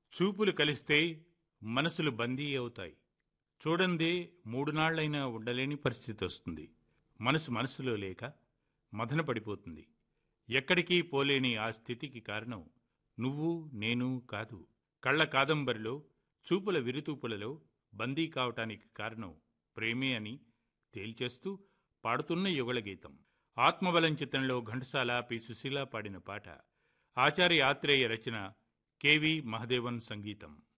చూపులు కలిస్తే మనసులు బందీ అవుతాయి చూడందే మూడు నాళ్లైనా ఉండలేని పరిస్థితి వస్తుంది మనసు మనసులో లేక మదన పడిపోతుంది ఎక్కడికి పోలేని ఆ స్థితికి కారణం నువ్వు నేను కాదు కళ్ళ కాదంబరిలో చూపుల విరుతూపులలో బందీ కావటానికి కారణం ప్రేమే అని తేల్చేస్తూ పాడుతున్న యుగళ గీతం ఆత్మబలం చిత్రంలో ఘంటసాల పి సుశీల పాడిన పాట ఆచార్య ఆత్రేయ రచన కెవి మహదేవన్ సంగీతం